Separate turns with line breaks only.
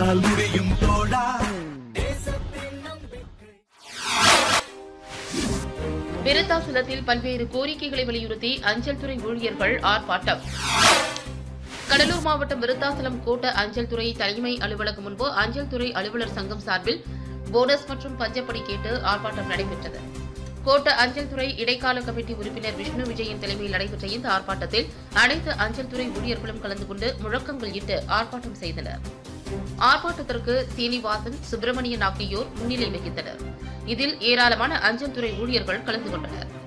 உன்னால் முடியும் தோழா
விருத்தாசலத்தில் பல்வேறு கோரிக்கைகளை வலியுறுத்தி அஞ்சல் துறை ஊழியர்கள் ஆர்ப்பாட்டம் கடலூர் மாவட்டம் விருத்தாசலம் கோட்ட அஞ்சல் துறை தலைமை அலுவலகம் முன்பு அஞ்சல் துறை அலுவலர் சங்கம் சார்பில் போனஸ் மற்றும் பஞ்சப்படி கேட்டு ஆர்ப்பாட்டம் நடைபெற்றது கோட்ட அஞ்சல் துறை இடைக்கால கமிட்டி உறுப்பினர் விஷ்ணு விஜயன் தலைமையில் நடைபெற்ற இந்த ஆர்ப்பாட்டத்தில் அனைத்து அஞ்சல் துறை ஊழியர்களும் கலந்து கொண்டு முழக்கங்கள் இட்டு ஆர்ப்பாட்டம் செய்தனர் ஆர்ப்பாட்டத்திற்கு சீனிவாசன் சுப்பிரமணியன் ஆகியோர் முன்னிலை வகித்தனர் இதில் ஏராளமான அஞ்சல் துறை ஊழியர்கள் கலந்து கொண்டனர்